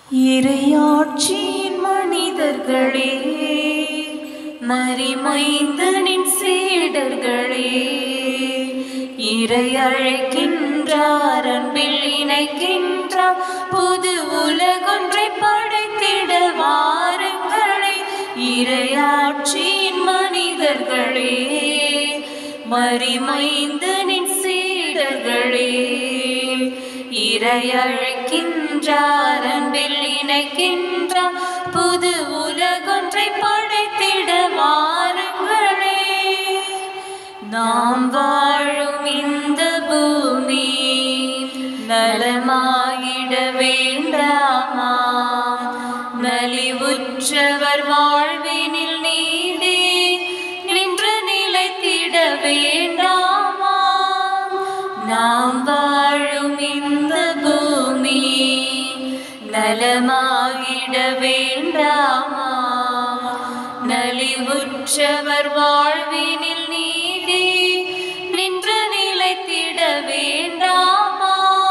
இறையாட்சியின் மனிதர்களே மறிமைந்தனின் சீடர்களே இறை அழைக்கின்றார் அன்பில் இணைக்கின்றார் புது உலகொன்றை படைத்திட வாருங்களே இறையாட்சியின் மனிதர்களே மறிமைந்தனின் சீடர்களே இறை அழைக்கின்றார் அன்பில் இணைக்கின்றார் புது உலகொன்றை படைத்திட வாருங்களே நாம் வாழும் இந்த பூமி நலமாகிட வேண்டாமா நலிவுற்றவர் வாழ்வினில் நீதி நின்று நிலைத்திட வேண்டாமா நாம் வாழும் இந்த பூமி நலமாகிட வேண்டாமா நலிவுற்றவர் வாழ்வினில் நீதி நின்று நிலைத்திட வேண்டாமா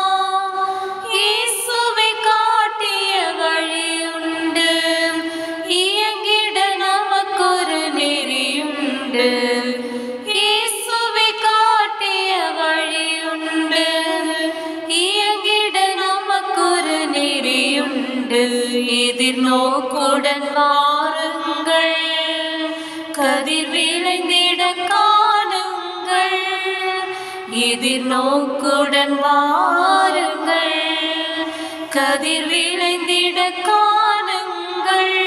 இயேசுவை காட்டிய வழி உண்டு இயங்கிட நமக்கொரு நெறியுண்டு இயேசுவை காட்டிய வழி உண்டு இயங்கிட நமக்கொரு நெறியுண்டு எதிர்நோக்குடன் வாருங்கள் கதிர் விளைந்திட காணுங்கள் எதிர்நோக்குடன் வாருங்கள் கதிர் விளைந்திட காணுங்கள்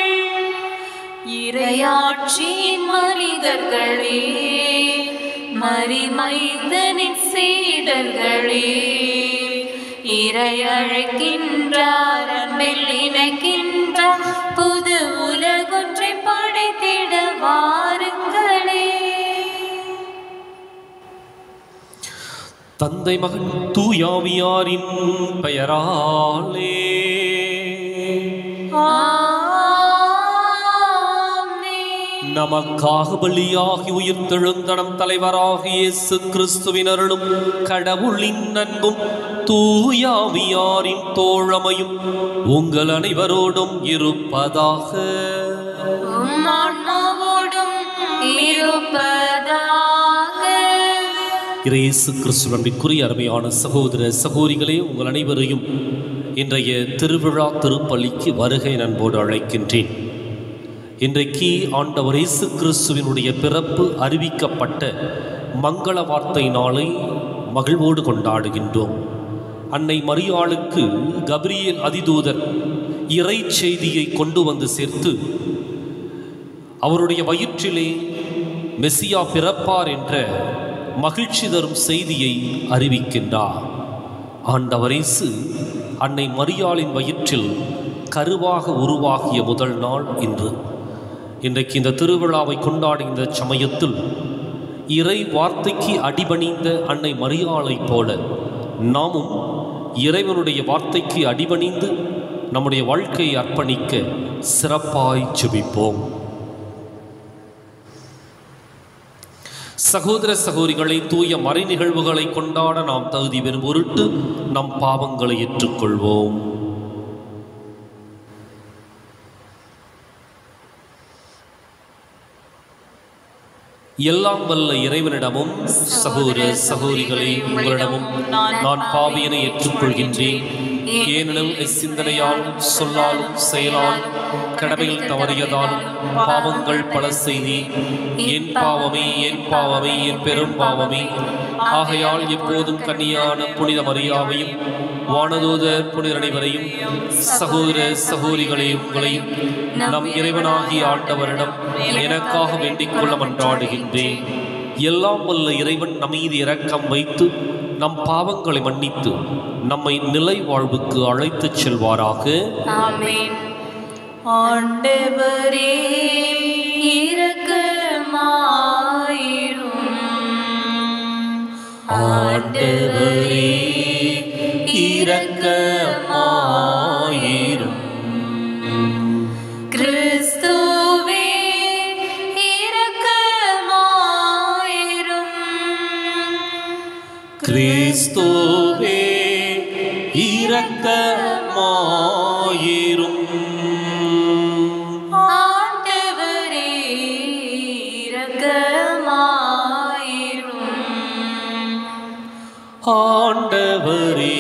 இறையாட்சியின் மனிதர்களே மறிமைந்தனின் சீடர்களே இறை அழைக்கின்றார் அன்பில் இணைக்கின்றார் புது உலகொன்றை படைத்திட வாருங்களே தந்தை மகன் தூயாவியாரின் பெயராலே ஆமென். நமக்காக பலியாகி உயிர்த்தெழுந்தனம் தலைவராகிய இயேசு கிறிஸ்துவின் அருளும் கடவுளின் அன்பும் தூயாவியாரின் தோழமையும் உங்கள் அனைவரோடும் இருப்பதாக உம் ஆன்மாவோடும் இருப்பதாக இயேசு கிறிஸ்துவனுக்குரிய அருமையான சகோதர சகோதரிகளே உங்கள் அனைவரையும் இன்றைய திருவிழா திருப்பலிக்கு வருகை நண்போடு அழைக்கின்றேன் இன்றைக்கு ஆண்டவர் இயேசு கிறிஸ்துவினுடைய பிறப்பு அறிவிக்கப்பட்ட மங்கள வார்த்தை நாளை மகிழ்வோடு கொண்டாடுகின்றோம் அன்னை மரியாளுக்கு கபிரியேல் அதிதூதர் இறை செய்தியை கொண்டு வந்து சேர்த்து அவருடைய வயிற்றிலே மெசியா பிறப்பார் என்ற மகிழ்ச்சி தரும் செய்தியை அறிவிக்கின்றார் ஆண்டவரேசு அன்னை மரியாளின் வயிற்றில் கருவாக உருவாகிய முதல் நாள் இன்று இன்றைக்கு இந்த திருவிழாவை கொண்டாடுகின்ற இந்த சமயத்தில் இறை வார்த்தைக்கு அடிபணிந்த அன்னை மரியாளைப் போல நாமும் இறைவனுடைய வார்த்தைக்கு அடிபணிந்து நம்முடைய வாழ்க்கையை அர்ப்பணிக்க சிறப்பாய் ஜெபிப்போம் சகோதர சகோதரிகளை தூய மறை நிகழ்வுகளை கொண்டாட நாம் தகுதி பெறும் பொருட்டு நம் பாவங்களை ஏற்றுக்கொள்வோம் எல்லாம் வல்ல இறைவனிடமும் சகோதர சகோதரிகளை உங்களிடமும் நான் பாவியனை ஏற்றுக்கொள்கின்றேன் ஏனெனில் சிந்தனையாலும் சொல்லாலும் செயலாலும் கடமையில் தவறியதாலும் பாவங்கள் பல செய்தி என் பாவமே என் பாவமே என் பெரும் பாவமே ஆகையால் எப்போதும் கன்னியான புனித மரியாவையும் வானதூதர் புனிதர் அனைவரையும் சகோதர சகோதரிகளே உங்களையும் நம் இறைவனாகிய ஆண்டவரிடம் எனக்காக வேண்டிக் கொள்ள மன்றாடுகின்றேன் எல்லாம் வல்ல இறைவன் நம் மீது இரக்கம் வைத்து நம் பாவங்களை மன்னித்து நம்மை நிலை வாழ்வுக்கு அழைத்துச் செல்வாராக ஆமென் ஆண்டவரே இரக்கமாயிரும் ஆண்டவரே இரக்கமாயிரும் கிறிஸ்துவே இரக்கமாயிரும் கிறிஸ்துவே இரக்கமாயிரும் ஆண்டவரே இரக்கமாயிரும் ஆண்டவரே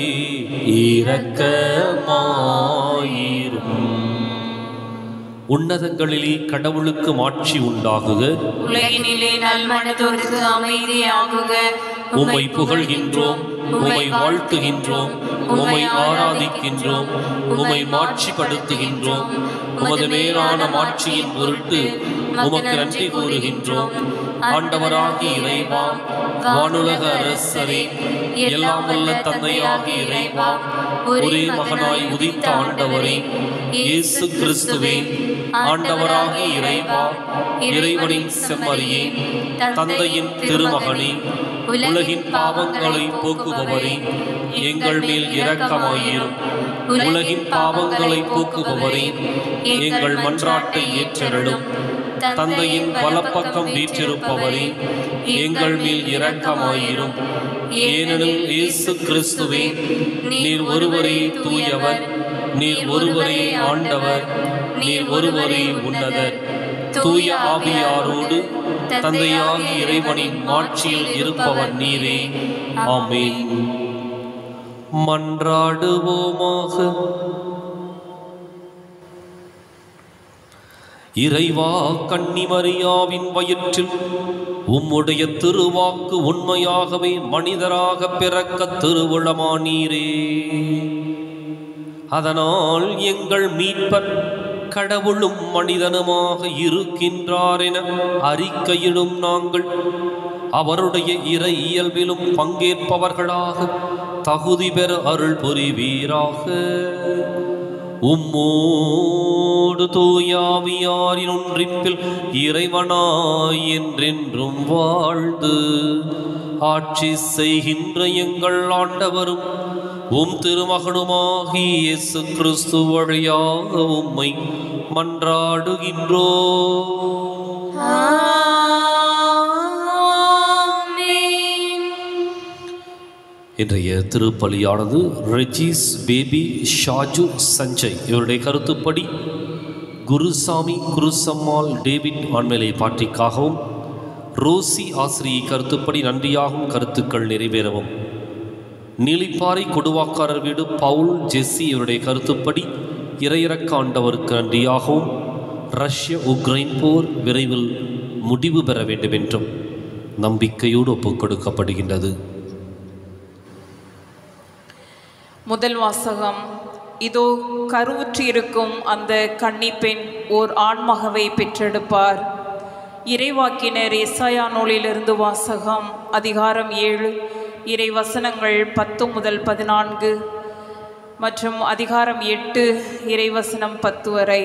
இரக்கமாயிரும் உன்னதங்களிலே கடவுளுக்கு மாட்சி உண்டாகுக உலகினிலே நல்மனதோருக்கு அமைதியாகுக உம்மை புகழ்கின்றோம் உம்மை வாழ்த்துகின்றோம் உம்மை ஆராதிக்கின்றோம் உம்மை மாட்சிப்படுத்துகின்றோம் உமது மேலான மாட்சியின் பொருட்டு உமக்கு நன்றி கூறுகின்றோம் ஆண்டவராகி இறைவா வானுலக அரசரே எல்லாம் வல்ல தந்தையாகி இறைவா ஒரே மகனாய் உதித்த ஆண்டவரே இயேசு கிறிஸ்துவே ஆண்டவராகி இறைவா இறைவனின் செம்மறியே தந்தையின் திருமகனே உலகின் பாவங்களை போக்குபவரே எங்கள் மேல் இரக்கமாயிரும் உலகின் பாவங்களை போக்குபவரே எங்கள் மன்றாட்டை ஏற்றருளும் தந்தையின் வலப்பக்கம் வீற்றிருப்பவரே எங்கள் மேல் இரக்கமாயிரும் ஏனெனில் இயேசு கிறிஸ்துவே நீர் ஒருவரே தூயவர் நீர் ஒருவரே ஆண்டவர் நீர் ஒருவரே உன்னதர் தூய ஆவியாரோடு தந்தையாகி இறைவனின் மாட்சியில் இருப்பவர் நீரே ஆமென் மன்றாடுவோமாக இறைவா கன்னிமரியாவின் வயிற்றில் உம்முடைய திருவாக்கு உண்மையாகவே மனிதராக பிறக்க திருவுளமானீரே அதனால் எங்கள் மீட்பர் கடவுளும் மனிதனுமாக இருக்கின்றார் என அறிக்கையிடும் நாங்கள் அவருடைய இறை இயல்பிலும் பங்கேற்பவர்களாக தகுதி பெற அருள் புரிவீராக உம்மோடு தூயாவியாரின் ஒன்றிப்பில் இறைவனாய் என்றென்றும் வாழ்ந்து ஆட்சி செய்கின்ற எங்கள் ஆண்டவரும் உம் திருமகனுமாகி இயேசு கிறிஸ்து வழியாக உம்மை மன்றாடுகின்றோ ஆமென் இன்றைய திருப்பலியானது ரெஜிஸ் பேபி ஷாஜு சஞ்சய் இவருடைய கருத்துப்படி குருசாமி குருசம்மாள் டேவிட் ஆண்மேலை பாட்டிக்காகவும் ரோசி ஆசிரியை கருத்துப்படி நன்றியாகும் கருத்துக்கள் நிறைவேறவும் நீலிப்பாறை கொடுவாக்காரர் வீடு பவுல் ஜெஸ்ஸி இவருடைய கருத்துப்படி இறையிறக்க ஆண்டவருக்கு நன்றியாகவும் ரஷ்ய உக்ரைன் போர் விரைவில் முடிவு பெற வேண்டும் என்றும் நம்பிக்கையோடு ஒப்புக் கொடுக்கப்படுகின்றது முதல் வாசகம் இதோ கருவுற்றிருக்கும் அந்த கன்னிப்பெண் ஓர் ஆண்மகவை பெற்றெடுப்பார் இறைவாக்கினர் எஸ்ஐயா நூலிலிருந்து வாசகம் அதிகாரம் ஏழு இறை வசனங்கள் பத்து முதல் பதினான்கு மற்றும் அதிகாரம் எட்டு இறைவசனம் பத்து வரை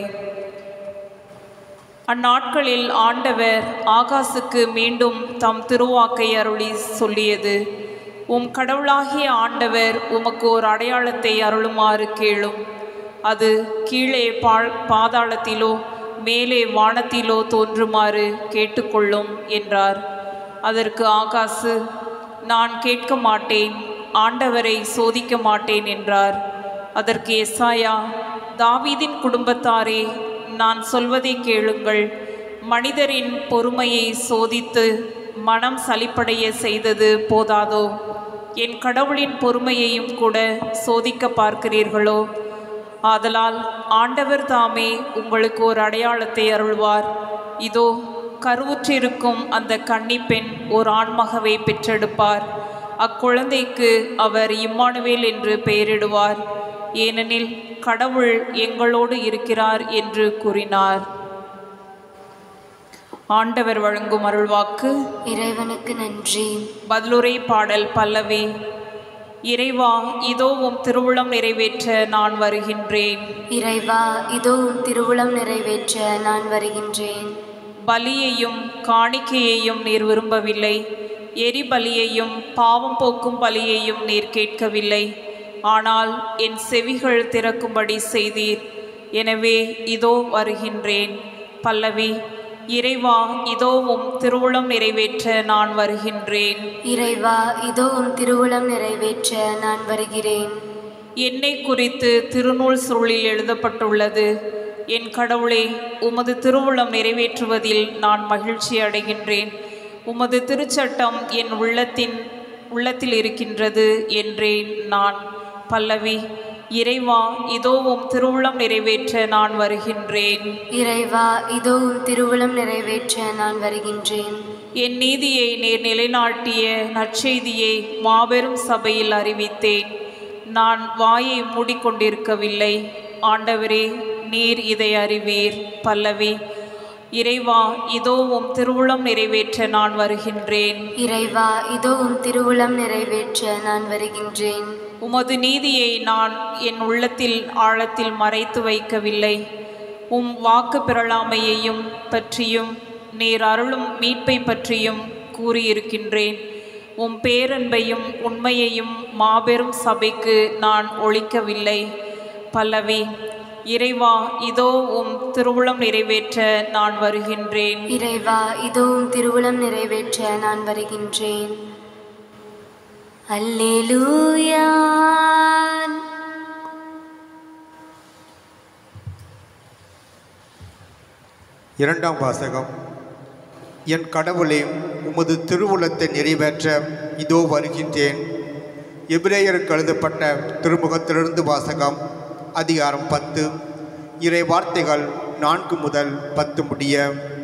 அந்நாட்களில் ஆண்டவர் ஆகாசுக்கு மீண்டும் தம் திருவாக்கை அருளி சொல்லியது உம் கடவுளாகிய ஆண்டவர் உமக்கு ஒரு அடையாளத்தை அருளுமாறு கேளும் அது கீழே பாழ் பாதாளத்திலோ மேலே வானத்திலோ தோன்றுமாறு கேட்டுக்கொள்ளும் என்றார் அதற்கு ஆகாசு நான் கேட்க மாட்டேன் ஆண்டவரை சோதிக்க மாட்டேன் என்றார் அதற்கு எஸ்ஆயா தாவீதின் குடும்பத்தாரே நான் சொல்வதை கேளுங்கள் மனிதரின் பொறுமையை சோதித்து மனம் சலிப்படைய செய்தது போதாதோ என் கடவுளின் பொறுமையையும் கூட சோதிக்க பார்க்கிறீர்களோ ஆதலால் ஆண்டவர் தாமே உங்களுக்கு ஒரு அடையாளத்தை அருள்வார் இதோ கருவுற்றிருக்கும் அந்த கன்னிப்பெண் ஒரு ஆண்மகவை பெற்றெடுப்பார் அக்குழந்தைக்கு அவர் இம்மானுவேல் என்று பெயரிடுவார் ஏனெனில் கடவுள் எங்களோடு இருக்கிறார் என்று கூறினார் ஆண்டவர் வழங்கும் அருள்வாக்கு இறைவனுக்கு நன்றி பதிலுரை பாடல் பல்லவி இறைவா இதோ உம் திருவுளம் நிறைவேற்ற நான் வருகின்றேன் இறைவா இதோ உன் திருவுளம் நிறைவேற்ற நான் வருகின்றேன் பலியையும் காணிக்கையையும் நீர் விரும்பவில்லை எரிபலியையும் பாவம் போக்கும் பலியையும் நீர் கேட்கவில்லை ஆனால் என் செவிகள் திறக்கும்படி செய்தீர் எனவே இதோ வருகின்றேன் பல்லவி இறைவா இதோ உம் திருவுளம் நிறைவேற்ற நான் வருகின்றேன் இறைவா இதோ உன் திருவுளம் நிறைவேற்ற நான் வருகிறேன் என்னை குறித்து திருநூல் சுருளில் எழுதப்பட்டுள்ளது என் கடவுளே உமது திருவுளம் நிறைவேற்றுவதில் நான் மகிழ்ச்சி அடைகின்றேன் உமது திருச்சட்டம் என் உள்ளத்தின் உள்ளத்தில் இருக்கின்றது என்றேன் நான் பல்லவி இறைவா இதோ உம் திருவுளம் நிறைவேற்ற நான் வருகின்றேன் இறைவா இதோ உம் திருவுளம் நிறைவேற்ற நான் வருகின்றேன் என் நீதியை நேர் நிலைநாட்டிய நற்செய்தியை மாபெரும் சபையில் அறிவித்தேன் நான் வாயை மூடிக்கொண்டிருக்கவில்லை ஆண்டவரே நீர் இதை அறிவீர் பல்லவி இறைவா இதோ உம் திருவுளம் நிறைவேற்ற நான் வருகின்றேன் இறைவா இதோ உம் திருவுளம் நிறைவேற்ற நான் வருகின்றேன் உமது நீதியை நான் என் உள்ளத்தில் ஆழத்தில் மறைத்து வைக்கவில்லை உம் வாக்கு பிறழாமையையும் பற்றியும் நீர் அருளும் மீட்பை பற்றியும் கூறியிருக்கின்றேன் உம் பேரன்பையும் உண்மையையும் மாபெரும் சபைக்கு நான் ஒழிக்கவில்லை பல்லவி இறைவா இதோ உம் திருவுளம் நிறைவேற்ற நான் வருகின்றேன் இறைவா இதோ உம் திருவுளம் நிறைவேற்ற நான் வருகின்றேன் அல்லேலூயா இரண்டாம் வாசகம் என் கடவுளே உமது திருவுளத்தை நிறைவேற்ற இதோ வருகின்றேன் எபிரேயருக்கு எழுதப்பட்ட திருமுகத்திலிருந்து வாசகம் அதிகாரம் பத்து இறை வார்த்தைகள் நான்கு முதல் பத்து முடிய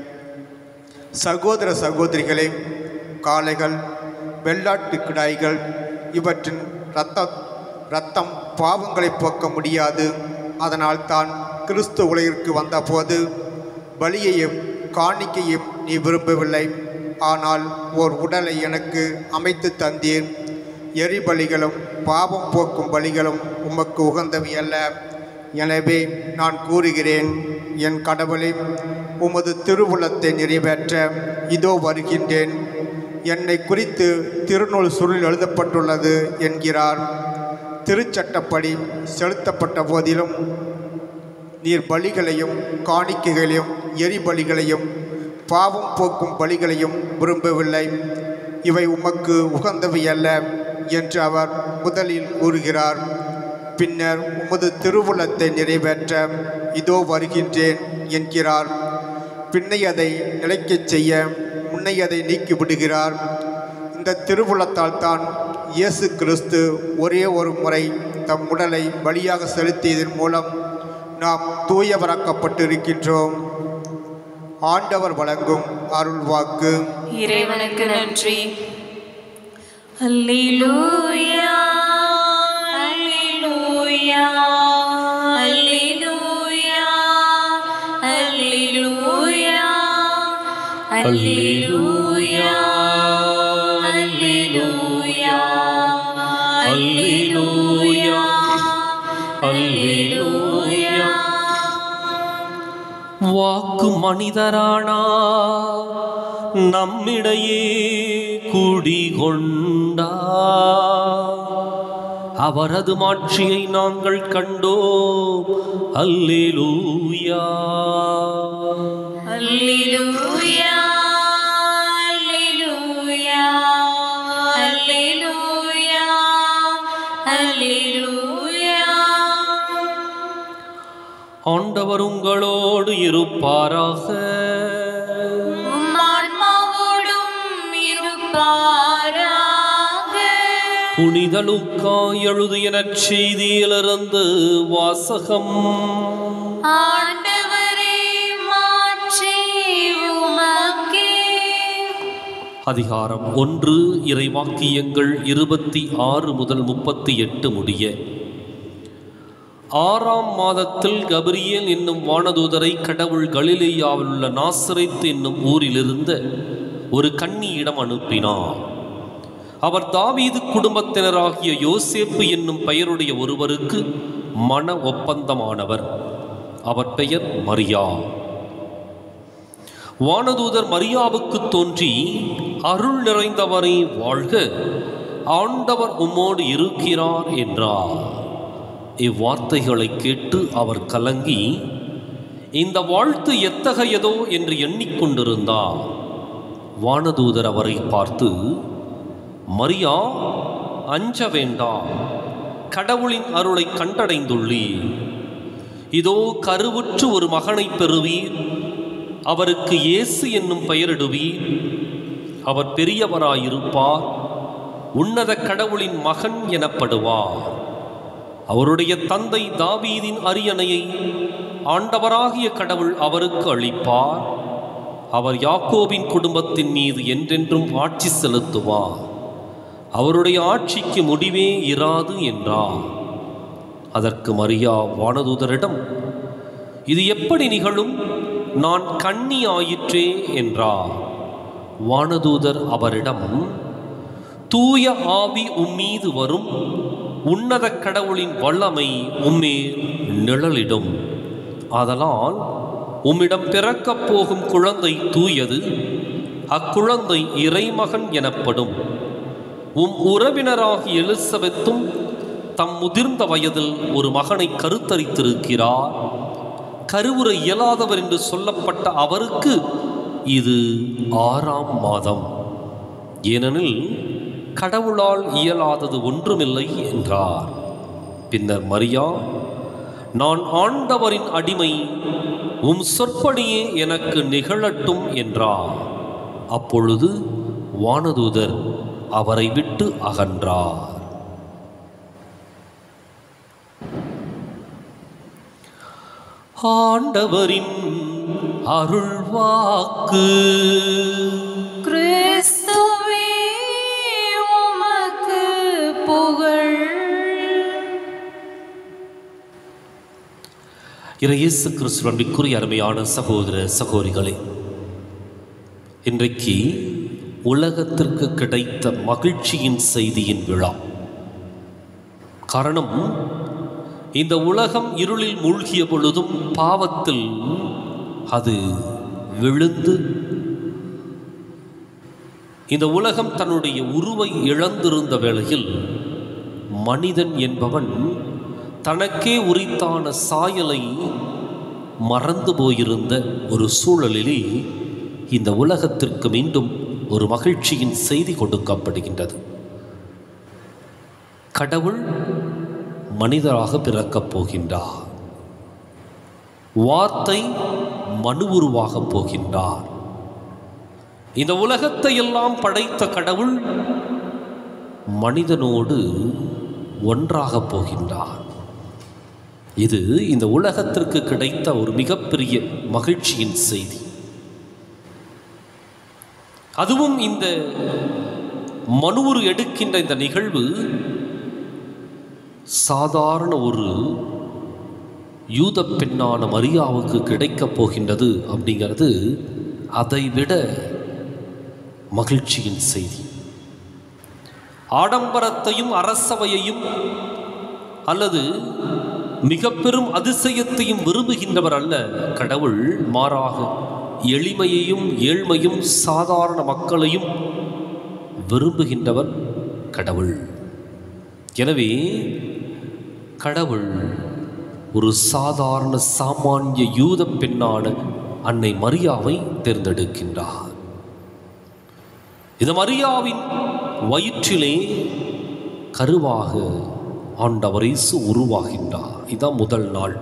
சகோதர சகோதரிகளே காளைகள் வெள்ளாட்டு கிடாய்கள் இவற்றின் இரத்த இரத்தம் பாவங்களை போக்க முடியாது அதனால் தான் கிறிஸ்து உலகிற்கு வந்தபோது பலியையும் காணிக்கையும் நீ விரும்பவில்லை ஆனால் ஓர் உடலை எனக்கு அமைத்து தந்தீர் எரிபலிகளும் பாவம் போக்கும் பலிகளும் உமக்கு உகந்தவை அல்ல எனவே நான் கூறுகிறேன் என் கடவுளே உமது திருவுளத்தை நிறைவேற்ற இதோ வருகின்றேன் என்னை குறித்து திருநூல் சுருள் எழுதப்பட்டுள்ளது என்கிறார் திருச்சட்டப்படி செலுத்தப்பட்ட போதிலும் நீர் பலிகளையும் காணிக்கைகளையும் எரிபலிகளையும் பாவம் போக்கும் பலிகளையும் விரும்பவில்லை இவை உமக்கு உகந்தவை அல்ல என்று அவர் முதலில் கூறுகிறார் பின்னர் உமது திருவுளத்தை நிறைவேற்ற இதோ வருகின்றேன் என்கிறார் பின்னையதை நிலைக்கச் செய்ய முன்னையதை நீக்கி விடுகிறார் இந்த திருவுளத்தால் தான் இயேசு கிறிஸ்து ஒரே ஒரு முறை தம் உடலை பலியாக செலுத்தியதன் மூலம் நாம் தூயவராக்கப்பட்டிருக்கின்றோம் ஆண்டவர் வழங்கும் அருள் வாக்கு இறைவனுக்கு நன்றி அல்லேலூயா அல்லேலூயா அல்லேலூயா அல்லேலூயா அல்லேலூயா அல்லேலூயா அல்லேலூயா அல்லேலூயா வாக்கு மனிதரானா நம்மிடையே குடிகொண்டா அவரது மாட்சியை நாங்கள் கண்டோம் அல்லேலூயா அல்லேலூயா அல்லேலூயா அல்லேலூயா அல்லேலூயா ஆண்டவர் உங்களோடு இருப்பாராக உம் ஆன்மாவோடும் இருப்பாராக புனித லூக்கா எழுதிய நற்செய்தியிலிருந்து வாசகம் ஆண்டவரே மாற்றி உமக்கே அதிகாரம் ஒன்று இறைவாக்கியங்கள் இருபத்தி ஆறு முதல் முப்பத்தி எட்டு முடிய ஆறாம் மாதத்தில் கபிரியேல் என்னும் வானதூதரை கடவுள் கலிலேயாவில் உள்ள நாசரேத் என்னும் ஊரிலிருந்த ஒரு கன்னியிடம் அனுப்பினார் அவர் தாவீது குடும்பத்தினராகிய யோசேப்பு என்னும் பெயருடைய ஒருவருக்கு மன ஒப்பந்தமானவர் அவர் பெயர் மரியா வானதூதர் மரியாவுக்கு தோன்றி அருள் நிறைந்தவரை வாழ்க ஆண்டவர் உம்மோடு இருக்கிறார் என்றார் இவ்வார்த்தைகளை கேட்டு அவர் கலங்கி இந்த வாழ்த்து எத்தகையதோ என்று எண்ணிக்கொண்டிருந்தார் வானதூதர் அவரை பார்த்து மரியா அஞ்ச வேண்டாம் கடவுளின் அருளை கண்டடைந்துள்ளீர் இதோ கருவுற்று ஒரு மகனை பெறுவீர் அவருக்கு இயேசு என்னும் பெயரிடுவீர் அவர் பெரியவராயிருப்பார் உன்னத கடவுளின் மகன் எனப்படுவார் அவருடைய தந்தை தாவீதின் அரியணையை ஆண்டவராகிய கடவுள் அவருக்கு அளிப்பார் அவர் யாக்கோபின் குடும்பத்தின் மீது என்றென்றும் ஆட்சி செலுத்துவார் அவருடைய ஆட்சிக்கு முடிவே இராது என்றார் அதற்கு மரியா வானதூதரிடம் இது எப்படி நிகழும் நான் கண்ணி ஆயிற்றே என்றார் வானதூதர் அவரிடம் தூய ஆவி உம்மீது வரும் உன்னத கடவுளின் வல்லமை உம்மேல் நிழலிடும் ஆதலால் உம்மிடம் பிறக்கப் போகும் குழந்தை தூயது அக்குழந்தை இறைமகன் எனப்படும் உம் உறவினராகி எலிசபெத்தும் தம் முதிர்ந்த வயதில் ஒரு மகனை கருத்தரித்திருக்கிறார் கருவுற இயலாதவர் என்று சொல்லப்பட்ட அவருக்கு இது ஆறாம் மாதம் ஏனெனில் கடவுளால் இயலாதது ஒன்றுமில்லை என்றார் பின்னர் மரியா நான் ஆண்டவரின் அடிமை உம் சொற்படியே எனக்கு நிகழட்டும் என்றார் அப்பொழுது வானதூதர் அவரை விட்டு அகன்றார் ஆண்டவரின் அருள்வாக்கு கிறிஸ்துவே உமக்கு புகழ் இறையேசு கிறிஸ்துவன் அன்பிற்குரிய அருமையான சகோதர சகோதரிகளே இன்றைக்கு உலகத்திற்கு கிடைத்த மகிழ்ச்சியின் செய்தியின் விழா காரணம் இந்த உலகம் இருளில் மூழ்கிய பொழுதும் பாவத்தில் அது விழுந்து இந்த உலகம் தன்னுடைய உருவை இழந்திருந்த வேளையில் மனிதன் என்பவன் தனக்கே உரித்தான சாயலை மறந்து போயிருந்த ஒரு சூழலிலே இந்த உலகத்திற்கு மீண்டும் ஒரு மகிழ்ச்சியின் செய்தி கொடுக்கப்படுகின்றது கடவுள் மனிதராக பிறக்கப் போகின்றார் வார்த்தை மனு உருவாகப் போகின்றார் இந்த உலகத்தை எல்லாம் படைத்த கடவுள் மனிதனோடு ஒன்றாகப் போகின்றார் இது இந்த உலகத்திற்கு கிடைத்த ஒரு மிகப்பெரிய மகிழ்ச்சியின் செய்தி அதுவும் இந்த மனுவுரு எடுக்கின்ற இந்த நிகழ்வு சாதாரண ஒரு யூத பெண்ணான மரியாவுக்கு கிடைக்கப் போகின்றது அப்படிங்கிறது அதைவிட மகிழ்ச்சியின் செய்தி ஆடம்பரத்தையும் அரசவையையும் அல்லது மிக பெரும் அதிசயத்தையும் விரும்புகின்றவர் அல்ல கடவுள் மாறாக எளிமையையும் ஏழ்மையும் சாதாரண மக்களையும் விரும்புகின்றவர் கடவுள் எனவே கடவுள் ஒரு சாதாரண சாமானிய யூத பெண்ணான அன்னை மரியாவை தேர்ந்தெடுக்கின்றார் இந்த மரியாவின் வயிற்றிலே கருவாக ஆண்டவர் இயேசு உருவாகின்றார் இதான் முதல் நாள்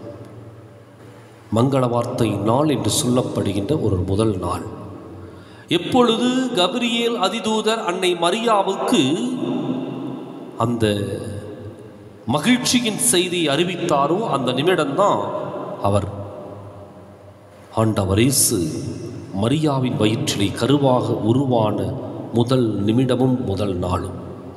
மங்கள வார்த்தை நாள் என்று சொல்லப்படுகின்ற ஒரு முதல் நாள் எப்பொழுது கபிரியேல் அதிதூதர் அன்னை மரியாவுக்கு அந்த மகிழ்ச்சியின் செய்தி அறிவித்தாரோ அந்த நிமிடம்தான் அவர் ஆண்டவர் இயேசு மரியாவின் வயிற்றிலே கருவாக உருவான முதல் நிமிடமும் முதல் நாளும்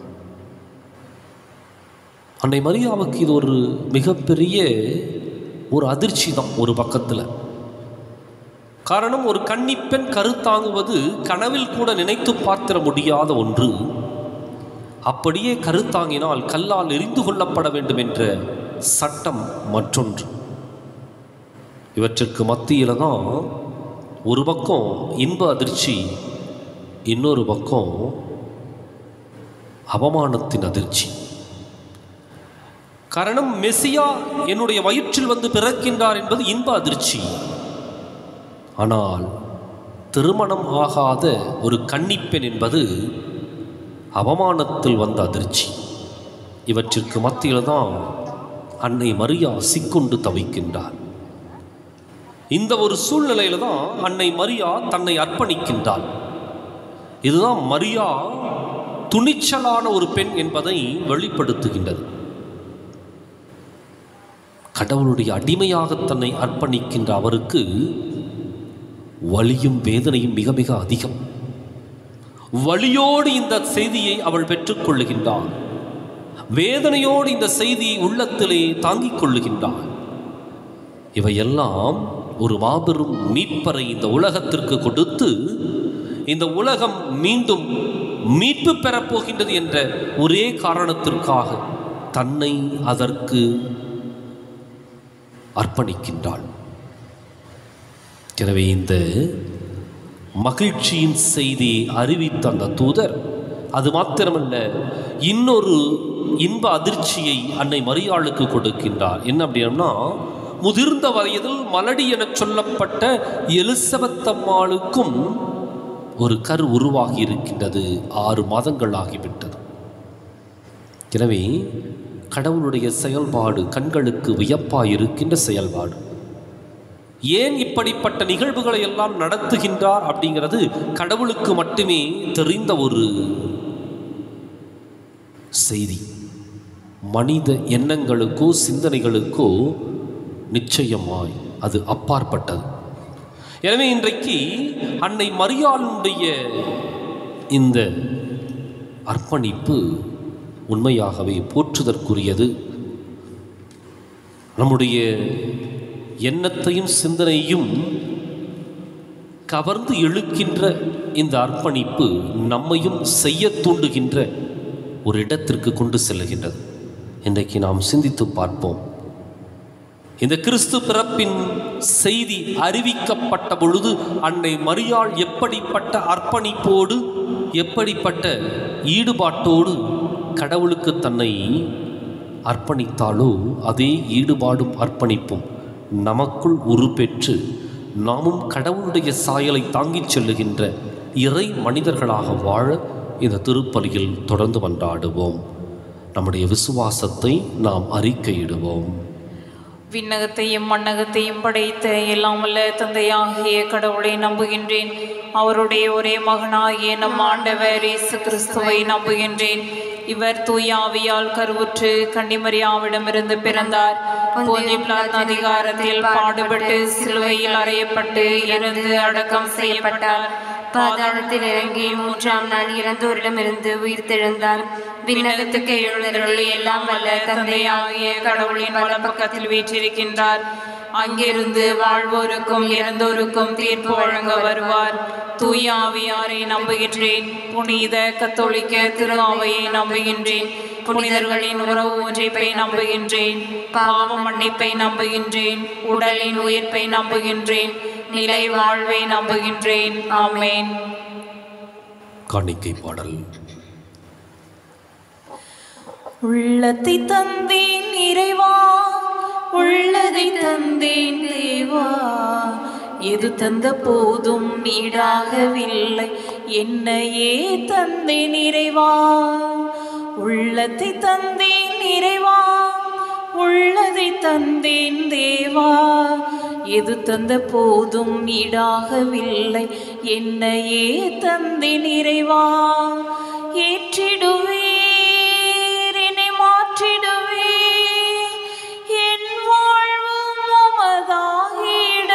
அன்னை மரியாவுக்கு இது ஒரு மிகப்பெரிய ஒரு அதிர்ச்சி தான் ஒரு பக்கத்தில் காரணம் ஒரு கன்னிப்பெண் கருத்தாங்குவது கனவில் கூட நினைத்து பார்த்திட முடியாத ஒன்று அப்படியே கருத்தாங்கினால் கல்லால் எரிந்து கொள்ளப்பட வேண்டும் என்ற சட்டம் மற்றொன்று இவற்றிற்கு மத்தியில் தான் ஒரு பக்கம் இன்ப அதிர்ச்சி இன்னொரு பக்கம் அவமானத்தின் அதிர்ச்சி காரணம் மெசியா என்னுடைய வயிற்றில் வந்து பிறக்கின்றார் என்பது இன்ப அதிர்ச்சி ஆனால் திருமணம் ஆகாத ஒரு கன்னிப்பெண் என்பது அவமானத்தில் வந்த அதிர்ச்சி இவற்றிற்கு மத்தியில் தான் அன்னை மரியா சிக்கொண்டு தவிக்கின்றார் இந்த ஒரு சூழ்நிலையில தான் அன்னை மரியா தன்னை அர்ப்பணிக்கின்றாள் இதுதான் மரியா துணிச்சலான ஒரு பெண் என்பதை வெளிப்படுத்துகின்றது கடவுளுடைய அடிமையாக தன்னை அர்ப்பணிக்கின்ற அவருக்கு வலியும் வேதனையும் மிக மிக அதிகம் வலியோடு இந்த செய்தியை அவள் பெற்றுக்கொள்ளுகின்றாள் வேதனையோடு இந்த செய்தியை உள்ளத்திலே தாங்கிக் கொள்ளுகின்றாள் இவையெல்லாம் ஒரு மாபெரும் மீட்பரை இந்த உலகத்திற்கு கொடுத்து இந்த உலகம் மீண்டும் மீட்பு பெறப்போகின்றது என்ற ஒரே காரணத்திற்காக தன்னை அதற்கு அர்ப்பணிக்கின்றாள் எனவே இந்த மகிழ்ச்சியின் செய்தியை அறிவித்த அந்த தூதர் அது மாத்திரமல்ல இன்னொரு இன்ப அதிர்ச்சியை அன்னை மரியாளுக்கு கொடுக்கின்றார் என்ன அப்படின்னா முதிர்ந்த வயதில் மலடி எனச் சொல்லப்பட்ட எலிசபெத் அம்மாளுக்கும் ஒரு கரு உருவாகி இருக்கின்றது ஆறு மாதங்கள் ஆகிவிட்டது எனவே கடவுளுடைய செயல்பாடு கண்களுக்கு வியப்பாய் இருக்கின்ற செயல்பாடு ஏன் இப்படிப்பட்ட நிகழ்வுகளை எல்லாம் நடத்துகின்றார் அப்படிங்கிறது கடவுளுக்கு மட்டுமே தெரிந்த ஒரு செய்தி மனித எண்ணங்களுக்கோ சிந்தனைகளுக்கோ நிச்சயமாய் அது அப்பாற்பட்டது எனவே இன்றைக்கு அன்னை மரியாளுடைய இந்த அர்ப்பணிப்பு உண்மையாகவே போற்றுதற்குரியது நம்முடைய எண்ணத்தையும் சிந்தனையும் கவர்ந்து இழுக்கின்ற இந்த அர்ப்பணிப்பு நம்மையும் செய்ய தூண்டுகின்ற ஒரு இடத்திற்கு கொண்டு செல்லுகின்றது இன்றைக்கு நாம் சிந்தித்து பார்ப்போம் இந்த கிறிஸ்து பிறப்பின் செய்தி அறிவிக்கப்பட்ட பொழுது அன்னை மரியாள் எப்படிப்பட்ட அர்ப்பணிப்போடு எப்படிப்பட்ட ஈடுபாட்டோடு கடவுளுக்கு தன்னை அர்ப்பணித்தாலோ அதே ஈடுபாடும் அர்ப்பணிப்பும் நமக்குள் உருப்பெற்று நாமும் கடவுளுடைய சாயலை தாங்கிச் செல்லுகின்ற இறை மனிதர்களாக வாழ இந்த திருப்பலியில் தொடர்ந்து மன்றாடுவோம் நம்முடைய விசுவாசத்தை நாம் அறிக்கையிடுவோம் விண்ணகத்தையும் மண்ணகத்தையும் படைத்த எல்லாம் வல்ல தந்தையாகிய கடவுளை நம்புகின்றேன் அவருடைய ஒரே மகனாகிய நம் ஆண்டவர் இயேசு கிறிஸ்துவை நம்புகின்றேன் இவர் தூய ஆவியால் கருவுற்று கன்னிமரியாவிடமிருந்து பிறந்தார் போதிய பிளாத் அதிகாரத்தில் பாடுபட்டு சிலுவையில் அறையப்பட்டு இறந்து அடக்கம் செய்யப்பட்டார் பாதாளத்தில் இறங்கி மூன்றாம் நாள் இறந்தோரிடமிருந்து உயிர்த்தெழுந்தார் விண்ணகத்துக்கு எழுந்தருளி எல்லாம் வல்ல தந்தையாகிய கடவுளின் வலப்பக்கத்தில் வீற்றிருக்கின்றார் அங்கிருந்து வாழ்வோருக்கும் இறந்தோருக்கும் தீர்ப்பு வழங்க வருவார் தூய ஆவியாரை நம்புகின்றேன் புனித கத்தோலிக்க திரு ஆவையை நம்புகின்றேன் புனிதர்களின் உறவு ஒன்றிப்பை நம்புகின்றேன் பாவ மன்னிப்பை நம்புகின்றேன் உடலின் உயிர்ப்பை நம்புகின்றேன் நிலை வாழ்வை நம்புகின்றேன் ஆமேன் காணிக்கை பாடல் உள்ளத்தை தந்தேன் இறைவா உள்ளதை தந்தேன் தேவா எது தந்த போதும் ஈடாகவில்லை என்னையே தந்தேன் இறைவா உள்ளத்தை தந்தேன் இறைவா உள்ளதை தந்தேன் தேவா எது தந்த போதும் ஈடாகவில்லை என்னையே தந்தேன் இறைவா ஏற்றிடுவீர் என்னை மாற்றிடுவே என் வாழ்வும் உமதாகிட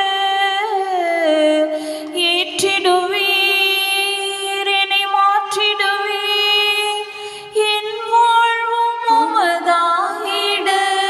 ஏற்றிடுவீர் என்னை மாற்றிடுவே என் வாழ்வும் உமதாகிட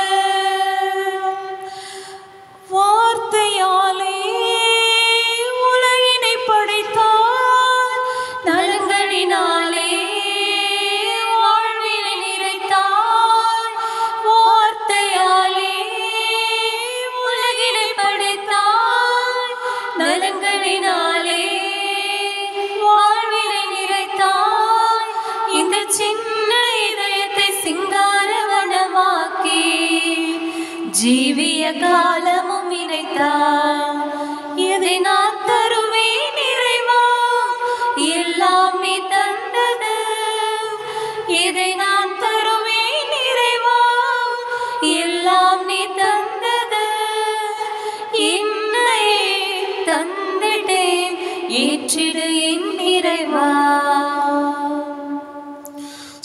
வார்த்தையாலே உலகினை படைத்தார் நலங்களினாலே வாழ்வினை நிறைத்தார் வார்த்தையாலே உலகினை படைத்தார் நலங்களினாலே வாழ்வினை நிறைத்தார் இந்த சின்ன இதயத்தை சிங்காரவனமாக்கி ஜீவிய காலமும் இணைத்தார் எதை நான் தருவேன் நிறைவா எல்லாம் நீ தந்தது எதை நான் தருவேன்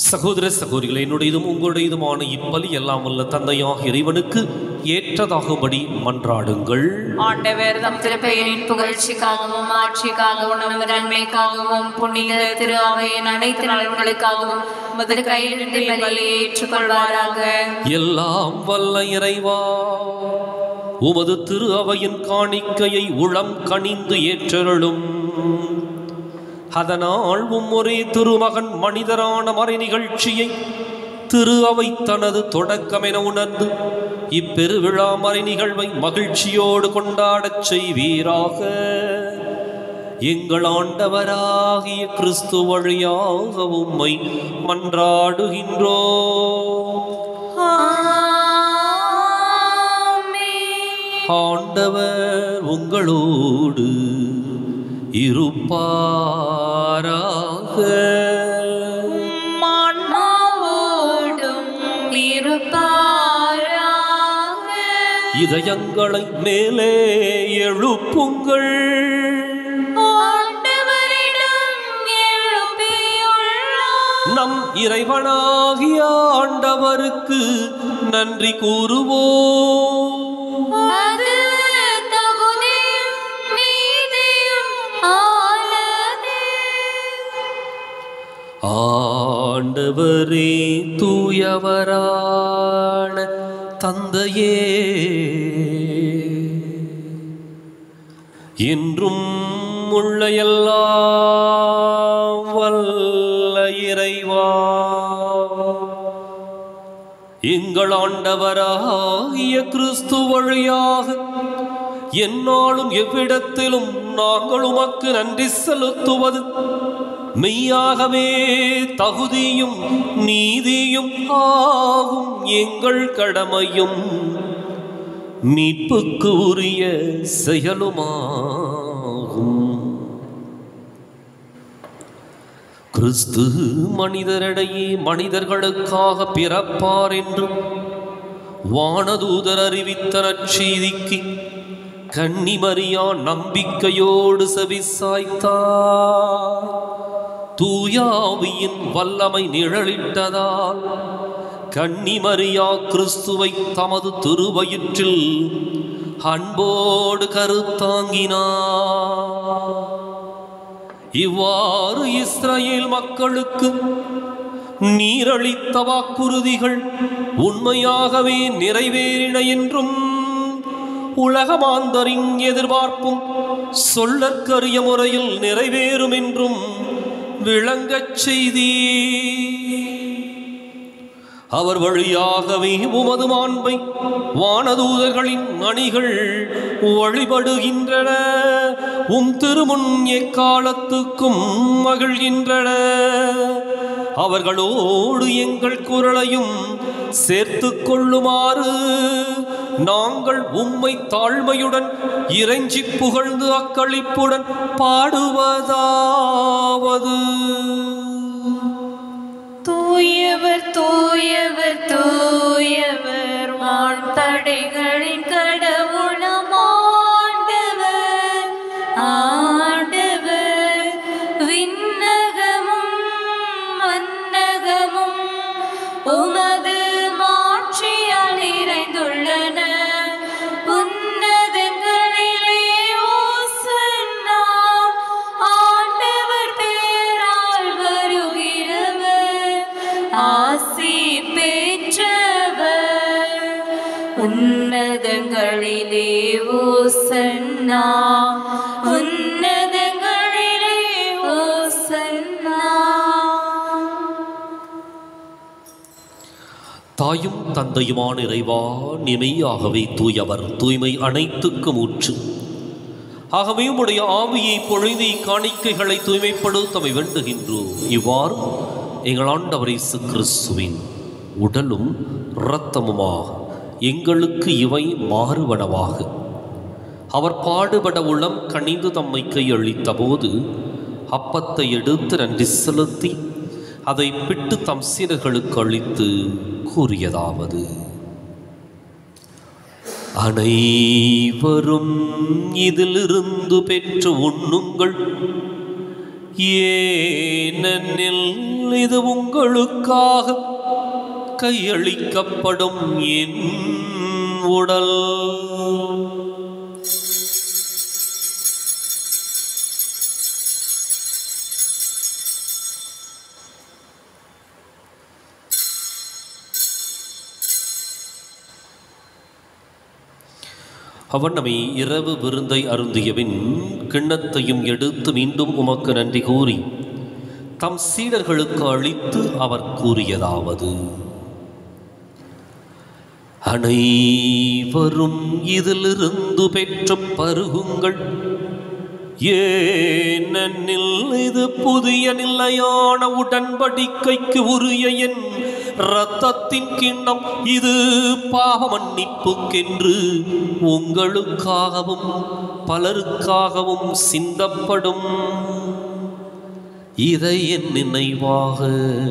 சகோதர சகோதரிகளே என்னுடையதும் உங்களுடையதுமான இப்பலி எல்லாம் வல்ல தந்தையாக இறைவனுக்கு ஏற்றதாகும்படி மன்றாடுங்கள் ஆண்டவர் தம் திருப்பெயரின் புகழ்ச்சிக்காகவும் ஆட்சிக்காகவும் நமது நன்மைக்காகவும் புனித திரு அவையின் அனைத்து நலன்களுக்காகவும் முதல் கையிலிருந்து பலியை ஏற்றுக்கொள்வாராக எல்லாம் வல்ல இறைவா உமது திரு அவையின் காணிக்கையை உளம் கனிந்து ஏற்றருளும் அதனால் உம் ஒரே திருமகன் மனிதரான மறை நிகழ்ச்சியை திரு அவை தனது தொடக்கமென உணர்ந்து இப்பெருவிழா மறை நிகழ்வை மகிழ்ச்சியோடு கொண்டாடச் செய்வீராக எங்கள் ஆண்டவராகிய கிறிஸ்து வழியாக உம்மை மன்றாடுகின்றோ ஆண்டவர் உங்களோடு இருப்பாராக மான்மாவோடும் இருப்பாராக இதயங்களை மேலே எழுப்புங்கள் ஆண்டவரிடம் எழுப்பியுள்ளோம் நம் இறைவனாகிய ஆண்டவருக்கு நன்றி கூறுவோம் அது தகுதியும் நீதியும் ஆனதே. ஆண்டவரே தூயவரான தந்தையே என்றும் உள்ள எல்லாம் வல்ல இறைவா எங்கள் ஆண்டவராகிய கிறிஸ்து வழியாக எந்நாளும் எவ்விடத்திலும் நாங்கள் உமக்கு நன்றி செலுத்துவது மெய்யாகவே தகுதியும் நீதியும் ஆகும் எங்கள் கடமையும் மீட்புக்கு உரிய செயலுமாகும் கிறிஸ்து மனிதரிடையே மனிதர்களுக்காக பிறப்பார் என்றும் வானதூதர் அறிவித்த நற்செய்திக்கு கன்னிமரியா நம்பிக்கையோடு செவிசாய்த்தார் தூயாவியின் வல்லமை நிழலிட்டதால் கன்னிமரியா கிறிஸ்துவை தமது திருவயிற்றில் அன்போடு கருத்தாங்கினார் இவ்வாறு இஸ்ரவேல் மக்களுக்கு நீரளித்த வாக்குறுதிகள் உண்மையாகவே நிறைவேறின என்றும் உலகமாந்தரின் எதிர்பார்ப்பும் சொல்லற்கரிய முறையில் நிறைவேறும் என்றும் விளங்கச் செய்தீ அவர் வழியாகவே உமது மாண்பை வானதூதர்களின் அணிகள் வழிபடுகின்றன உம் திருமுன் எக்காலத்துக்கும் மகிழ்கின்றன அவர்களோடு எங்கள் குரலையும் சேர்த்து கொள்ளுமாறு நாங்கள் உம்மை தாழ்மையுடன் இறைஞ்சி புகழ்ந்து அக்களிப்புடன் பாடுவதாவது தூயவர் தூயவர் தூயவர் வான்படைகளின் கடவுளம் ஆண்டவர் ஆண்டவர் விண்ணகமும் மன்னகமும் உமது மாட்சியால் நிறைந்துள்ளன உன்னதங்களிலே ஓசன்னா ஆண்டவர் பெயரால் வருகிறவர் ஆசி பெற்றவர் உன்னதங்களிலே ஓசன்னா உன்னதங்களிலே ஓசன்னா தாயும் தந்தையுமான இறைவா நிமையாகவே தூயவர் தூய்மை அனைத்துக்கும் ஊற்று ஆகவே உம்முடைய ஆவியை பொழுதி காணிக்கைகளை தூய்மைப்படுத்தவை வேண்டுகின்றோம் இவ்வாறு எங்கள் ஆண்டவர் இயேசு கிறிஸ்துவின் உடலும் இரத்தமுமாக எங்களுக்கு இவை மாறுவனவாக அவர் பாடுபட உளம் கனிந்து தம்மை கையளித்த போது அப்பத்தை எடுத்து நன்றி செலுத்தி அதை பிட்டு தம் சீடர்களுக்கு அளித்து கூறியதாவது அனைவரும் இதிலிருந்து பெற்று உண்ணுங்கள் ஏனெனில் இது உங்களுக்காக கையளிக்கப்படும் என் உடல் அவன் நம்மை இரவு விருந்தை அருந்தியபின் கிண்ணத்தையும் எடுத்து மீண்டும் உமக்கு நன்றி கூறி தம் சீடர்களுக்கு அளித்து அவர் கூறியதாவது அனைவரும் இதிலிருந்து பெற்று பருகுங்கள் ஏனெனில் இது புதிய நிலையான உடன்படிக்கைக்கு உரிய என் இரத்தத்தின் கிண்ணம் இது பாவ மன்னிப்புக்கென்று உங்களுக்காகவும் பலருக்காகவும் சிந்தப்படும் இதை என் நினைவாக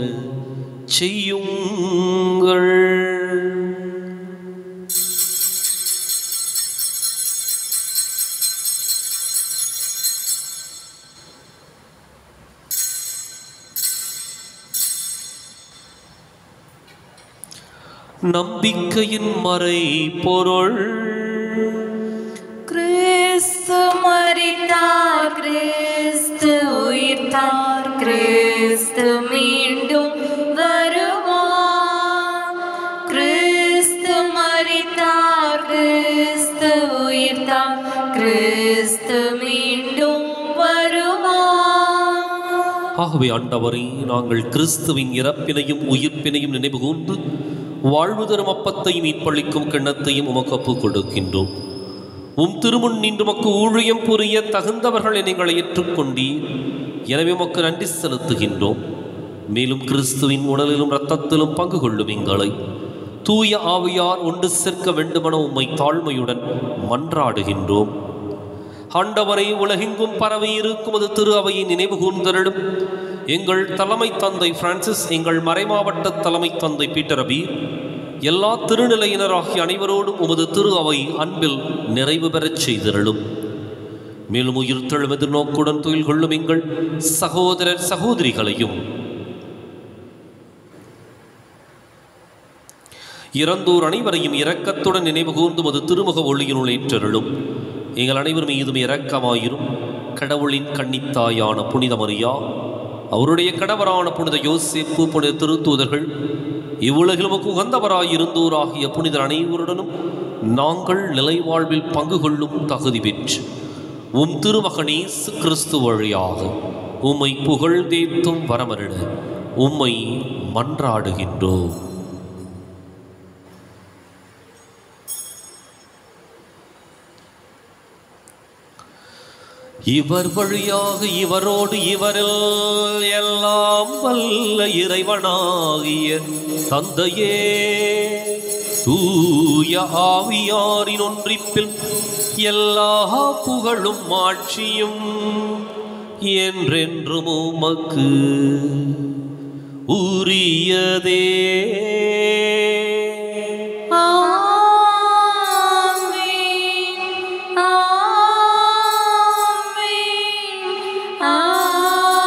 செய்யுங்கள் நம்பிக்கையின் மறை பொருள் கிறிஸ்து மரித்தார் கிறிஸ்து உயிர்த்தார் கிறிஸ்து மீண்டும் வருவார் கிறிஸ்து மரித்தார் கிறிஸ்து உயிர்த்தார் கிறிஸ்து மீண்டும் வருவார் ஆகவே ஆண்டவரே நாங்கள் கிறிஸ்துவின் இறப்பினையும் உயிர்ப்பினையும் நினைவு கூர்ந்து வாழ்வு தரும் அப்பத்தையும் மீட்பளிக்கும் கிண்ணத்தையும் உமக்கு ஒப்புக் கொடுக்கின்றோம் உம் திருமுன் நின்று உமக்கு ஊழியம் புரிய தகுந்தவர்களை நீங்கள் ஏற்றுக்கொண்டீர் எனவே உமக்கு நன்றி செலுத்துகின்றோம் மேலும் கிறிஸ்துவின் உடலிலும் இரத்தத்திலும் பங்கு கொள்ளும் எங்களை தூய ஆவியார் ஒன்று சேர்க்க வேண்டுமென உம்மை தாழ்மையுடன் மன்றாடுகின்றோம் ஆண்டவரை உலகெங்கும் பரவி இருக்கும் அது திரு அவையை நினைவு கூர்ந்தருளும் எங்கள் தலைமை தந்தை பிரான்சிஸ் எங்கள் மறைமாவட்ட தலைமை தந்தை பீட்டர் அபீர் எல்லா திருநிலையினராகிய அனைவரோடும் உமது திரு அவை அன்பில் நிறைவு பெறச் செய்திருளும் மேலும் உயிர்த்தெழும் எதிர்நோக்குடன் தொழில் கொள்ளும் எங்கள் சகோதரர் சகோதரிகளையும் இறந்தோர் அனைவரையும் இரக்கத்துடன் நினைவு கூர்ந்து மது திருமுக ஒளியினுள் ஏற்றருளும் எங்கள் அனைவர் மீதும் இரக்கமாயிரும் கடவுளின் கன்னித்தாயான புனித மரியா அவருடைய கணவரான புனித யோசேப்பு புனித திருத்தூதர்கள் இவ்வுலகில் உமக்கு உகந்தவராயிருந்தோராகிய புனிதர் அனைவருடனும் நாங்கள் நிலைவாழ்வில் பங்கு கொள்ளும் தகுதி பெற்று உம் திருமகனேசு கிறிஸ்து வழியாக உம்மை புகழ்ந்தேத்தும் வரமருட உம்மை மன்றாடுகின்றோம் இவர் வழியாக இவரோடு இவரில் எல்லாம் வல்ல இறைவனாகிய தந்தையே தூய ஆவியாரின் ஒன்றிப்பில் எல்லா புகழும் ஆட்சியும் என்றென்றும் உமக்கு உரியதே ஆமென் ஆமென்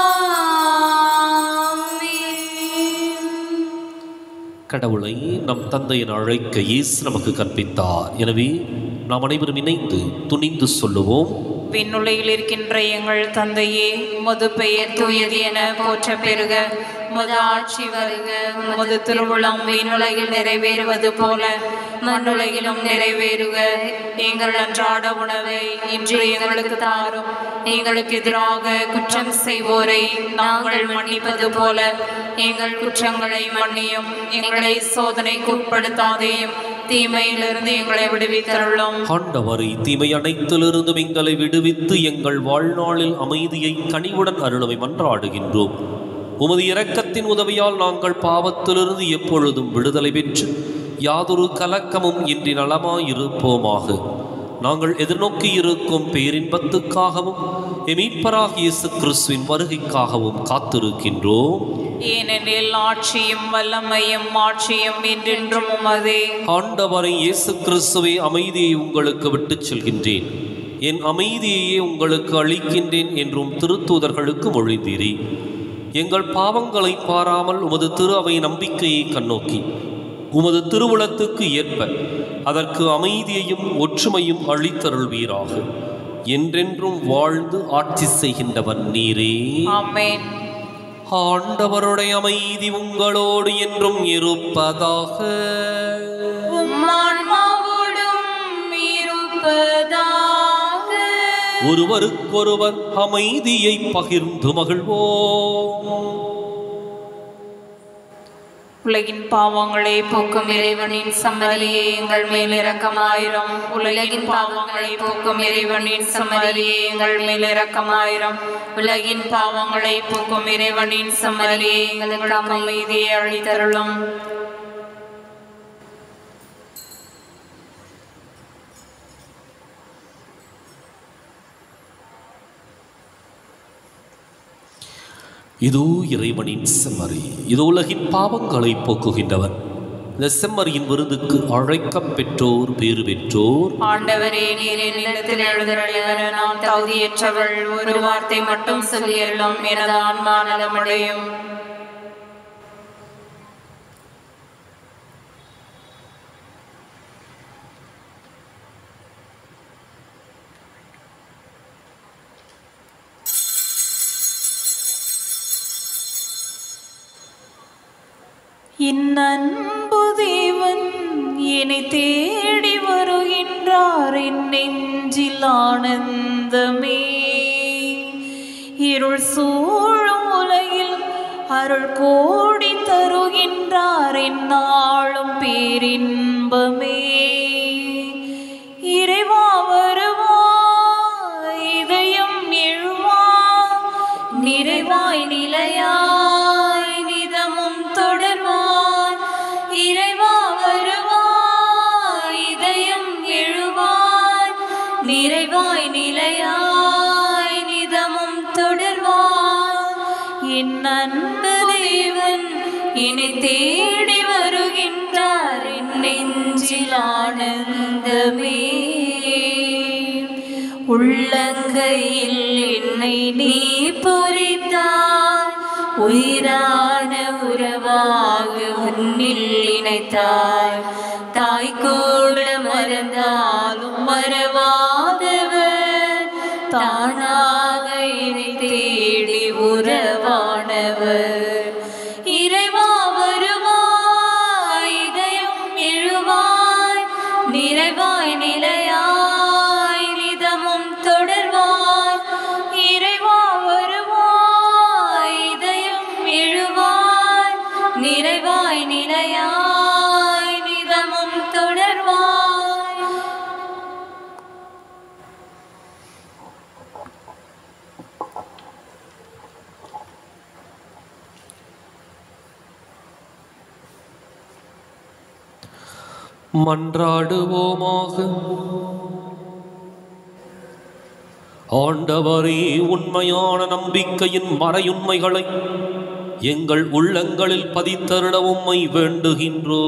ஆமென் கடவுளை நம் தந்தையின் அழைக்க இயேசு நமக்கு கற்பித்தார் எனவே நாம் அனைவரும் இணைந்து துணிந்து சொல்லுவோம் விண்ணுலகில் இருக்கின்ற எங்கள் தந்தையே உமது பெயர் தூயது என போற்ற பெறுக உமது ஆட்சி வருக உமது திருவுளம் விண்ணுலகில் நிறைவேறுவது போல மண்ணுலகிலும் நிறைவேறுக எங்கள் அன்றாட உணவை இன்று எங்களுக்கு தாரும் எங்களுக்கு எதிராக குற்றம் செய்வோரை நாங்கள் மன்னிப்பது போல எங்கள் குற்றங்களை மன்னியும் எங்களை சோதனைக்கு உட்படுத்தாதேயும் தீமையிலிருந்து எங்களை விடுவித்தருளும் ஆண்டவரை தீமை அனைத்திலிருந்தும் எங்களை விடுவித்து எங்கள் வாழ்நாளில் அமைதியை கனிவுடன் அருளவை மன்றாடுகின்றோம் உமது இரக்கத்தின் உதவியால் நாங்கள் பாவத்திலிருந்து எப்பொழுதும் விடுதலை பெற்று யாதொரு கலக்கமும் இன்றி நலமாயிருப்போமாக நாங்கள் எதிர்நோக்கி இருக்கும் பேரின்பத்துக்காகவும் எமீட்பராக இயேசு கிறிஸ்துவின் வருகைக்காகவும் காத்திருக்கின்றோம் ஏனெனில் ஆட்சியும் வல்லமையும் ஆட்சியும் என்றென்றும் உமதே ஆண்டவரை இயேசு கிறிஸ்துவை அமைதியை உங்களுக்கு விட்டுச் செல்கின்றேன் என் அமைதியையே உங்களுக்கு அளிக்கின்றேன் என்றும் திருத்தூதர்களுக்கு மொழிந்தீரே எங்கள் பாவங்களை பாராமல் உமது திரு அவை நம்பிக்கையை கண்ணோக்கி உமது திருவுளத்துக்கு ஏற்ப அதற்கு அமைதியையும் ஒற்றுமையும் அளித்தருள்வீராக என்றென்றும் வாழ்ந்து ஆட்சி செய்கின்றவர் நீரே ஆமென் ஆண்டவருடைய அமைதி உங்களோடு என்றும் இருப்பதாக உம்மான்மாவோடும் இருப்பதாக ஒருவருக்கொருவர் அமைதியை பகிர்ந்து மகிழ்வோம் உலகின் பாவங்களை போக்கும் இறைவனின் சம்மதியே எங்கள் மேல் இரக்கமாயிரம் உலகின் பாவங்களை போக்கும் இறைவனின் சம்மதியே எங்கள் மேல் இரக்கமாயிரம் உலகின் பாவங்களை போக்கும் இறைவனின் சம்மதியே எங்களுக்கு அமைதியை அளித்தருளும் இதோ இறைவனின் செம்மறி இதோ உலகின் பாவங்களை போக்குகின்றவர் இந்த செம்மறியின் விருதுக்கு அழைக்கப் பெற்றோர் பேறு பெற்றோர் ஆண்டவரே நீர் என்னிடத்தில் எழுதருளிவர நான் தகுதியற்றவள் ஒரு வார்த்தை மட்டும் சொல்லியருளும் எனது ஆன்மா நலமடையும் இன்னன்பு தேவன் என்னை தேடி வருகின்றார் என் நெஞ்சில் ஆனந்தமே இருள் சூழும் உலகில் அருள் கோடி தருகின்றார் என்னாலும் பேரின்பமே இறைவா வருவாய் இதயம் எழுவா நிறைவாய் நிலையாய் நிதமும் தொடர்வாய் இறைவா வருவாய் இதயம் எழுவாய் நிறைவாய் நிலையாய் நிதமும் தொடர்வாய் என் அன்பு தேவன் என்னை தேடி வருகின்றார் என் நெஞ்சில் ஆனந்தமே உள்ளங்கையில் என்னை நீ பொறித்தாய் உயிரான உறவாக உன்னில் இணைத்தாய் தாய் கூட மறந்தாலும் மறவாதவர் தானாக என்னை தேடி உறவானவர் இறைவா வருவாய் இதயம் எழுவாய் நிறைவாய் நிலையாய் நிதமும் தொடர்வாய் இறைவா வருவாய் இதயம் எழுவாய் நிறைவாய் நிலையாய் நிதமும் தொடர்வாய் மன்றாடுவோமாக ஆண்டவரே உண்மையான நம்பிக்கையின் மறையுண்மைகளை எங்கள் உள்ளங்களில் பதித்தருட உம்மை வேண்டுகின்றோ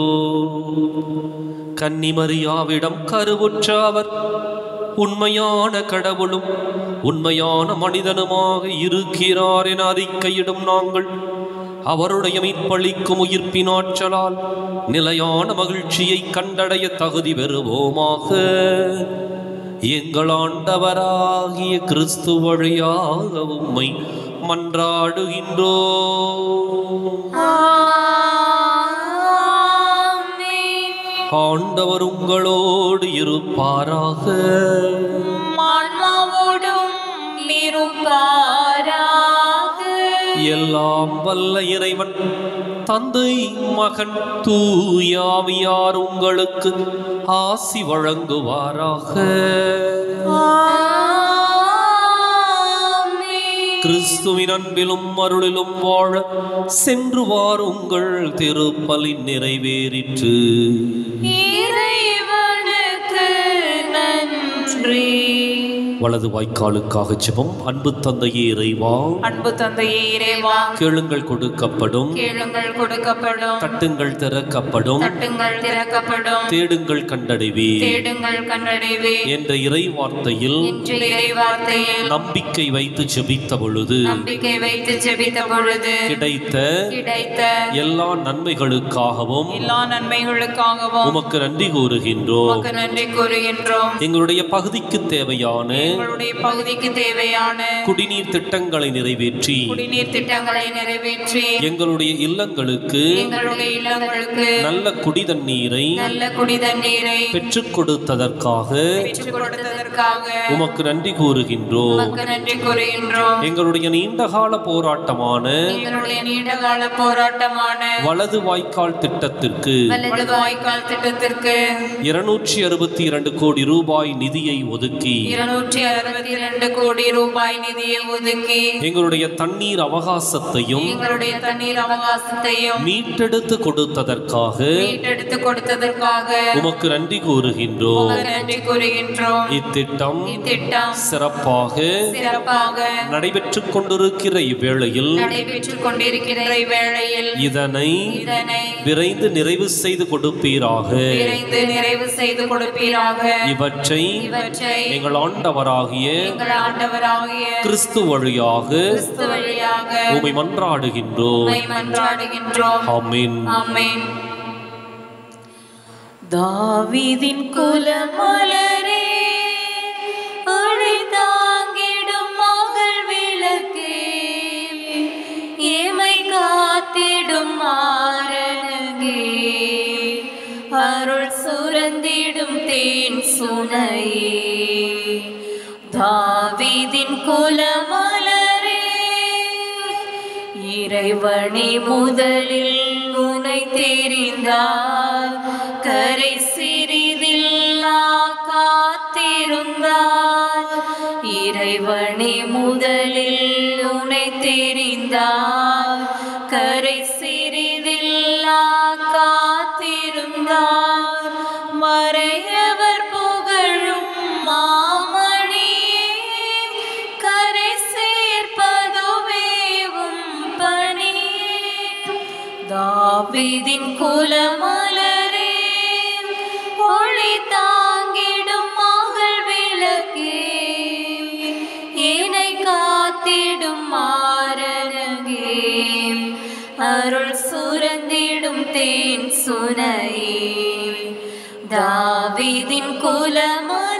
கன்னிமரியாவிடம் கருவுற்ற அவர் உண்மையான கடவுளும் உண்மையான மனிதனுமாக இருக்கிறார் என அறிக்கையிடும் நாங்கள் அவருடைய மீட்பளிக்கும் உயிர்ப்பின் ஆற்றலால் நிலையான மகிழ்ச்சியை கண்டடைய தகுதி பெறுவோமாக எங்கள் ஆண்டவராகிய கிறிஸ்து வழியாக உம்மை மன்றாடுகின்றோ ஆண்டவர் உங்களோடு இருப்பாராக ஆன்மாவோடும் இருப்பாராக எல்லாம் வல்ல இறைவன் தந்தை மகன் தூயாவியார் உங்களுக்கு ஆசி வழங்குவாராக கிறிஸ்துவின் அன்பிலும் அருளிலும் வாழ சென்று வாருங்கள் திருப்பலி நிறைவேறிற்று இறைவனுக்கு நன்றி வலது வாய்க்காலுக்காக ஜெபம் அன்பு தந்தையே இறைவா அன்பு தந்தையே இறைவா கேளுங்கள் கொடுக்கப்படும் கேளுங்கள் கொடுக்கப்படும் தட்டுங்கள் திறக்கப்படும் தட்டுங்கள் திறக்கப்படும் தேடுங்கள் கண்டடைவே தேடுங்கள் கண்டடைவே என்ற இறை வார்த்தையில் இன்று இறைவார்த்தையில் நம்பிக்கை வைத்து ஜெபித்த பொழுது நம்பிக்கை வைத்து ஜெபித்த பொழுது கிடைத்த கிடைத்த எல்லா நன்மைகளுக்காகவும் எல்லா நன்மைகளுக்காகவும் உமக்கு நன்றி கூறுகின்றோம் உமக்கு நன்றி கூறுகின்றோம் எங்களுடைய பகுதிக்கு தேவையான எங்களுடைய பகுதிக்கு தேவையான குடிநீர் திட்டங்களை நிறைவேற்றி குடிநீர் திட்டங்களை நிறைவேற்றி எங்களுடைய இல்லங்களுக்கு எங்களுடைய இல்லங்களுக்கு நல்ல குடி தண்ணீரை நல்ல குடி தண்ணீரை பெற்றுக் கொடுத்ததற்காக பெற்றுக் கொடுத்ததற்காக உமக்கு நன்றி கூறுகின்றோம் உமக்கு நன்றி கூறுகின்றோம் எங்களுடைய நீண்டகால போராட்டமான எங்களுடைய நீண்டகால போராட்டமான வலது வாய்க்கால் திட்டத்திற்கு வலது வாய்க்கால் திட்டத்திற்கு இருநூற்றி அறுபத்தி இரண்டு கோடி ரூபாய் நிதியை ஒதுக்கி இருநூற்றி அறுபத்தி இரண்டு கோடி ரூபாய் நிதியை ஒதுக்கி எங்களுடைய தண்ணீர் அவகாசத்தையும் எங்களுடைய தண்ணீர் அவகாசத்தையும் மீட்டெடுத்து கொடுத்ததற்காக மீட்டெடுத்து கொடுத்ததற்காக உமக்கு நன்றி கூறுகின்றோம் உமக்கு நன்றி கூறுகின்றோம் இத்திட்டம் இத்திட்டம் சிறப்பாக சிறப்பாக நடைபெற்றுக் கொண்டிருக்கிற இவ்வேளையில் நடைபெற்றுக் கொண்டிருக்கிற வேளையில் இதனை இதனை விரைந்து நிறைவு செய்து கொடுப்பீராக விரைந்து நிறைவு செய்து கொடுப்பீராக இவற்றை இவற்றை எங்கள் ஆண்டவராகிய எங்கள் ஆண்டவராகிய கிறிஸ்து வழியாக கிறிஸ்து வழியாக உமை மன்றாடுகின்றோம் உம்மை மன்றாடுகின்றோம் ஆமென் ஆமென் தாவீதின் குலமலரே ஒளி தாங்கிடும் மகள் விளக்கே ஏமை காத்திடும் மாறனகே அருள் சுரந்திடும் தேன் சுனையே தாவீதின் குலமலரே இறைவனே முதலில் உனை தெரிந்தார் கரை சிறிதில்லா காத்திருந்தார் இறைவனே முதலில் உனை தெரிந்தார் கரை சிறிதில்லா காத்திருந்தார் மறையவர் புகழும் மாமணியே கரை சேர்ப்பதுவேவும் பணியே தாவீதின் குலமலரே ஒளி தாங்கிடும் மகள் விளக்கே ஏனை காத்திடும் மாறனகே அருள் சுரந்திடும் தேன் சுனையே தாவீதின் குலமலரே